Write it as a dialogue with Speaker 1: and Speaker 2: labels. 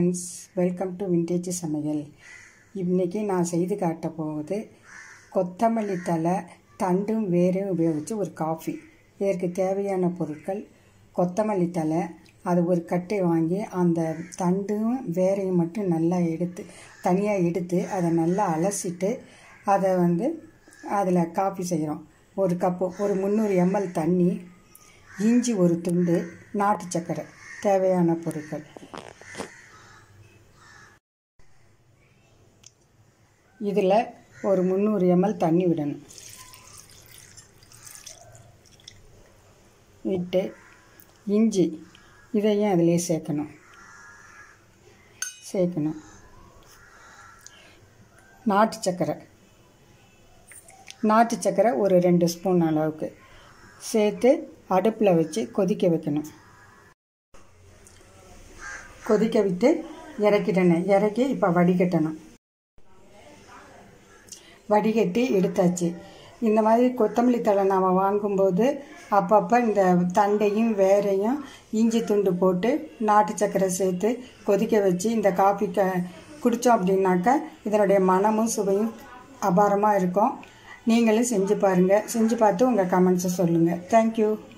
Speaker 1: friends welcome to vintage சமையல் இன்றைக்கி நான் செய்து காட்ட போவது கொத்தமல்லி தலை தண்டும் வேரையும் உபயோகித்து ஒரு காஃபி இதற்கு தேவையான பொருட்கள் கொத்தமல்லி தலை அது ஒரு கட்டை வாங்கி அந்த தண்டும் வேரையும் மட்டும் நல்லா எடுத்து தனியாக எடுத்து அதை நல்லா அலசிட்டு அதை வந்து அதில் காஃபி செய்கிறோம் ஒரு கப்பு ஒரு முந்நூறு எம்எல் தண்ணி இஞ்சி ஒரு துண்டு நாட்டு சர்க்கரை தேவையான பொருட்கள் இதில் ஒரு முந்நூறு எம்எல் தண்ணி விடணும் விட்டு இஞ்சி இதையும் அதிலே சேர்க்கணும் சேர்க்கணும் நாட்டு சர்க்கரை நாட்டு சர்க்கரை ஒரு ரெண்டு ஸ்பூன் அளவுக்கு சேர்த்து அடுப்பில் வச்சு கொதிக்க வைக்கணும் கொதிக்க விட்டு இறக்கிடணும் இறக்கி இப்போ வடிகட்டணும் வடிகட்டி எடுத்தாச்சு இந்த மாதிரி கொத்தமல்லி தழை நாம் வாங்கும்போது அப்பப்போ இந்த தண்டையும் வேரையும் இஞ்சி துண்டு போட்டு நாட்டு சர்க்கரை சேர்த்து கொதிக்க வச்சு இந்த காஃபி க குடித்தோம் அப்படின்னாக்கா இதனுடைய மனமும் சுவையும் அபாரமாக இருக்கும் நீங்களும் செஞ்சு பாருங்கள் செஞ்சு பார்த்து உங்கள் கமெண்ட்ஸை சொல்லுங்கள் தேங்க்யூ